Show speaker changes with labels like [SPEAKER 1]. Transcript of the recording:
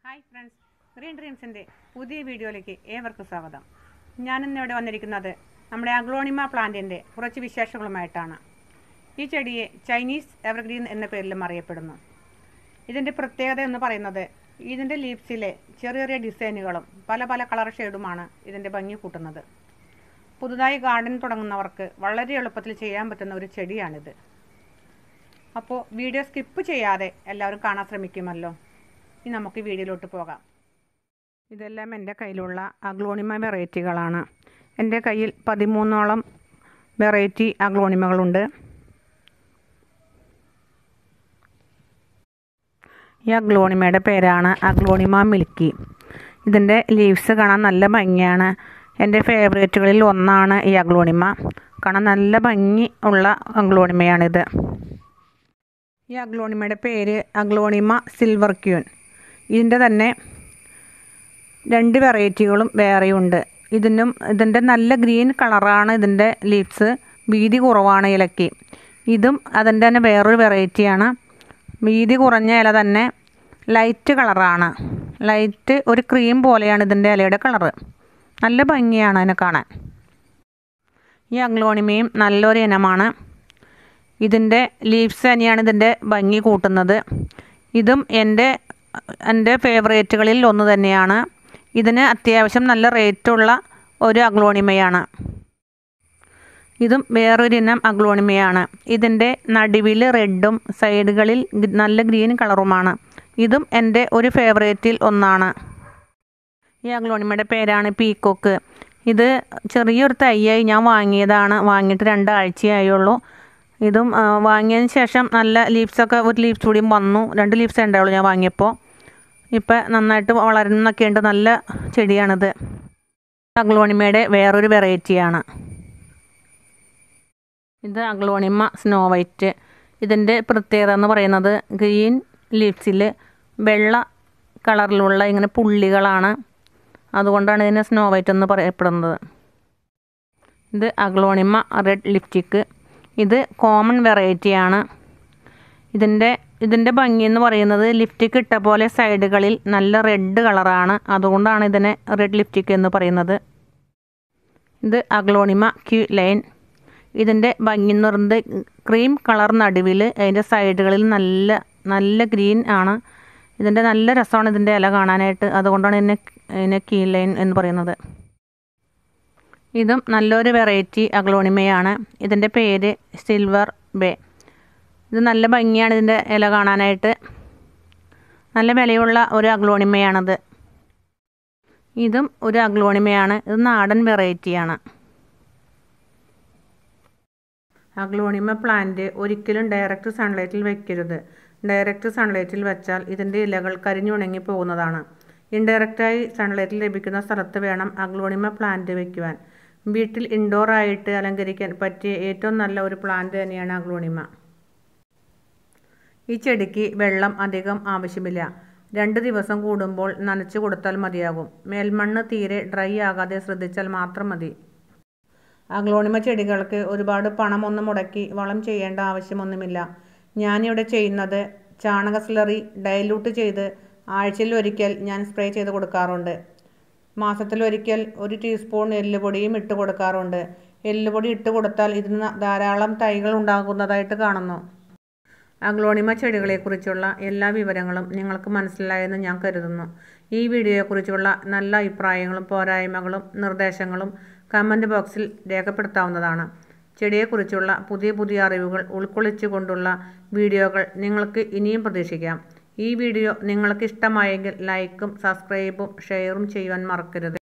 [SPEAKER 1] hi friends green ഡ്രീംസിൻ്റെ പുതിയ വീഡിയോയിലേക്ക് ഏവർക്കും സ്വാഗതം ഞാനിന്ന് ഇവിടെ വന്നിരിക്കുന്നത് നമ്മുടെ അഗ്ലോണിമ പ്ലാന്റിൻ്റെ കുറച്ച് വിശേഷങ്ങളുമായിട്ടാണ് ഈ ചെടിയെ ചൈനീസ് എവർഗ്രീൻ എന്ന പേരിലും അറിയപ്പെടുന്നു ഇതിൻ്റെ പ്രത്യേകത എന്ന് പറയുന്നത് ഇതിൻ്റെ ലീവ്സിലെ ചെറിയ ചെറിയ ഡിസൈനുകളും പല പല കളർ ഷെയ്ഡുമാണ് ഇതിൻ്റെ ഭംഗി കൂട്ടുന്നത് പുതുതായി ഗാർഡൻ തുടങ്ങുന്നവർക്ക് വളരെ എളുപ്പത്തിൽ ചെയ്യാൻ പറ്റുന്ന ഒരു ചെടിയാണിത് അപ്പോൾ വീഡിയോ സ്കിപ്പ് ചെയ്യാതെ എല്ലാവരും കാണാൻ ശ്രമിക്കുമല്ലോ ഇനി നമുക്ക് വീഡിയോയിലോട്ട് പോകാം ഇതെല്ലാം എൻ്റെ കയ്യിലുള്ള അഗ്ലോണിമ വെറൈറ്റികളാണ് എൻ്റെ കയ്യിൽ പതിമൂന്നോളം വെറൈറ്റി അഗ്ലോണിമകളുണ്ട് ഈ അഗ്ലോണിമയുടെ പേരാണ് അഗ്ലോണിമ മിൽക്കി ഇതിൻ്റെ ലീവ്സ് കാണാൻ നല്ല ഭംഗിയാണ് എൻ്റെ ഫേവറേറ്റുകളിൽ ഒന്നാണ് ഈ അഗ്ലോണിമ കാണാൻ നല്ല ഭംഗി ഉള്ള അഗ്ലോണിമയാണിത് ഈ അഗ്ലോണിമയുടെ പേര് അഗ്ലോണിമ സിൽവർ ക്യൂൻ ഇതിൻ്റെ തന്നെ രണ്ട് വെറൈറ്റികളും വേറെയുണ്ട് ഇതിനും ഇതിൻ്റെ നല്ല ഗ്രീൻ കളറാണ് ഇതിൻ്റെ ലീവ്സ് വീതി കുറവാണ് ഇലയ്ക്ക് ഇതും അതിൻ്റെ തന്നെ വേറൊരു വെറൈറ്റിയാണ് വീതി കുറഞ്ഞ ഇല തന്നെ ലൈറ്റ് കളറാണ് ലൈറ്റ് ഒരു ക്രീം പോലെയാണ് ഇതിൻ്റെ ഇലയുടെ കളറ് നല്ല ഭംഗിയാണ് അതിനെ കാണാൻ ഈ അഗ്ലോണിമയും നല്ലൊരു ഇനമാണ് ഇതിൻ്റെ ലീവ്സ് തന്നെയാണ് ഇതിൻ്റെ ഭംഗി കൂട്ടുന്നത് ഇതും എൻ്റെ എൻ്റെ ഫേവറേറ്റുകളിൽ ഒന്ന് തന്നെയാണ് ഇതിന് അത്യാവശ്യം നല്ല റേറ്റുള്ള ഒരു അഗ്ലോണിമയാണ് ഇതും വേറൊരു ഇനം അഗ്ലോണിമയാണ് ഇതിൻ്റെ നടുവിൽ റെഡും സൈഡുകളിൽ നല്ല ഗ്രീൻ കളറുമാണ് ഇതും എൻ്റെ ഒരു ഫേവറേറ്റിൽ ഒന്നാണ് ഈ അഗ്ലോണിമയുടെ പേരാണ് പീക്കോക്ക് ഇത് ചെറിയൊരു തൈയായി ഞാൻ വാങ്ങിയതാണ് വാങ്ങിയിട്ട് രണ്ടാഴ്ചയായുള്ളൂ ഇതും വാങ്ങിയതിന് ശേഷം നല്ല ലീവ്സൊക്കെ ഒരു ലീവ്സ് കൂടിയും വന്നു രണ്ട് ലീവ്സേ ഉണ്ടാവുള്ളൂ ഞാൻ വാങ്ങിയപ്പോൾ ഇപ്പം നന്നായിട്ട് വളരുന്നൊക്കെ ഉണ്ട് നല്ല ചെടിയാണിത് അഗ്ലോണിമയുടെ വേറൊരു വെറൈറ്റിയാണ് ഇത് അഗ്ലോണിമ സ്നോ വൈറ്റ് ഇതിൻ്റെ പ്രത്യേകത എന്ന് പറയുന്നത് ഗ്രീൻ ലീവ്സിൽ വെള്ള കളറിലുള്ള ഇങ്ങനെ പുള്ളികളാണ് അതുകൊണ്ടാണ് ഇതിനെ സ്നോ വൈറ്റ് എന്ന് പറയപ്പെടുന്നത് ഇത് അഗ്ലോണിമ റെഡ് ലിപ്റ്റിക്ക് ഇത് കോമൺ വെറൈറ്റിയാണ് ഇതിൻ്റെ ഇതിൻ്റെ ഭംഗി എന്ന് പറയുന്നത് ലിപ്റ്റിക്ക് ഇട്ട പോലെ സൈഡുകളിൽ നല്ല റെഡ് കളറാണ് അതുകൊണ്ടാണ് ഇതിനെ റെഡ് ലിപ്റ്റിക്ക് എന്ന് പറയുന്നത് ഇത് അഗ്ലോണിമ ക്യൂ ലൈൻ ഇതിൻ്റെ ഭംഗി എന്ന് പറയുന്നത് ക്രീം കളർ നടുവിൽ അതിൻ്റെ സൈഡുകളിൽ നല്ല നല്ല ഗ്രീൻ ആണ് ഇതിൻ്റെ നല്ല രസമാണ് ഇതിൻ്റെ ഇല കാണാനായിട്ട് അതുകൊണ്ടാണ് ഇതിനെ ഇതിനെ കീ ലൈൻ എന്ന് പറയുന്നത് ഇതും നല്ലൊരു വെറൈറ്റി അഗ്ലോണിമയാണ് ഇതിൻ്റെ പേര് സിൽവർ ബേ ഇത് നല്ല ഭംഗിയാണ് ഇതിൻ്റെ ഇല കാണാനായിട്ട് നല്ല വിലയുള്ള ഒരു അഗ്ലോണിമയാണത് ഇതും ഒരു അഗ്ലോണിമയാണ് ഇത് നാടൻ വെറൈറ്റിയാണ് അഗ്ലോണിമ പ്ലാന്റ് ഒരിക്കലും ഡയറക്റ്റ് സൺലൈറ്റിൽ വയ്ക്കരുത് ഡയറക്റ്റ് സൺലൈറ്റിൽ വെച്ചാൽ ഇതിൻ്റെ ഇലകൾ കരിഞ്ഞുണങ്ങി പോകുന്നതാണ് ഇൻഡയറക്റ്റായി സൺലൈറ്റിൽ ലഭിക്കുന്ന സ്ഥലത്ത് വേണം അഗ്ലോണിമ പ്ലാന്റ് വയ്ക്കുവാൻ വീട്ടിൽ ഇൻഡോർ ആയിട്ട് അലങ്കരിക്കാൻ പറ്റിയ ഏറ്റവും നല്ല ഒരു പ്ലാന്റ് തന്നെയാണ് അഗ്ലോണിമ ഈ ചെടിക്ക് വെള്ളം അധികം ആവശ്യമില്ല രണ്ട് ദിവസം കൂടുമ്പോൾ നനച്ചു കൊടുത്താൽ മതിയാകും മേൽമണ്ണ് തീരെ ഡ്രൈ ആകാതെ ശ്രദ്ധിച്ചാൽ മാത്രം മതി അഗ്ലോണിമ ചെടികൾക്ക് ഒരുപാട് പണമൊന്നും മുടക്കി വളം ചെയ്യേണ്ട ആവശ്യമൊന്നുമില്ല ഞാനിവിടെ ചെയ്യുന്നത് ചാണക സ്ലറി ഡൈലൂട്ട് ചെയ്ത് ആഴ്ചയിൽ ഒരിക്കൽ ഞാൻ സ്പ്രേ ചെയ്ത് കൊടുക്കാറുണ്ട് മാസത്തിലൊരിക്കൽ ഒരു ടീസ്പൂൺ എല്ലുപൊടിയും ഇട്ട് കൊടുക്കാറുണ്ട് എല്ലുപൊടി ഇട്ട് കൊടുത്താൽ ഇതിന് ധാരാളം തൈകൾ ഉണ്ടാകുന്നതായിട്ട് കാണുന്നു അഗ്ലോണിമ ചെടികളെക്കുറിച്ചുള്ള എല്ലാ വിവരങ്ങളും നിങ്ങൾക്ക് മനസ്സിലായെന്ന് ഞാൻ കരുതുന്നു ഈ വീഡിയോയെക്കുറിച്ചുള്ള നല്ല അഭിപ്രായങ്ങളും പോരായ്മകളും നിർദ്ദേശങ്ങളും കമൻറ്റ് ബോക്സിൽ രേഖപ്പെടുത്താവുന്നതാണ് ചെടിയെക്കുറിച്ചുള്ള പുതിയ പുതിയ അറിവുകൾ ഉൾക്കൊള്ളിച്ചുകൊണ്ടുള്ള വീഡിയോകൾ നിങ്ങൾക്ക് ഇനിയും പ്രതീക്ഷിക്കാം ഈ വീഡിയോ നിങ്ങൾക്ക് ഇഷ്ടമായെങ്കിൽ ലൈക്കും സബ്സ്ക്രൈബും ഷെയറും ചെയ്യുവാൻ മറക്കരുത്